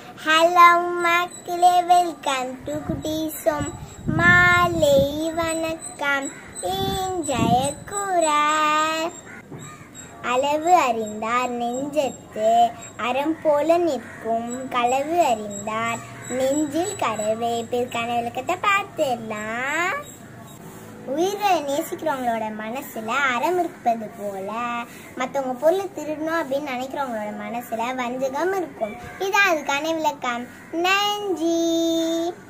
hello மக்களே welcome to குட்டீசோம் மாலை வணக்கம் இன்றைய கூறார் அளவு அறிந்தார் நெஞ்சத்து அறம் போல நிற்கும் களவு அறிந்தார் நெஞ்சில் கரவை பிற்கான விளக்கத்தை பார்த்துடலாம் உயிரை நேசிக்கிறவங்களோட மனசுல அறம் இருப்பது போல மற்றவங்க பொருள் திருடணும் அப்படின்னு நினைக்கிறவங்களோட மனசுல வஞ்சகம் இருக்கும் இதான் அதுக்கான விளக்கம் நன்றி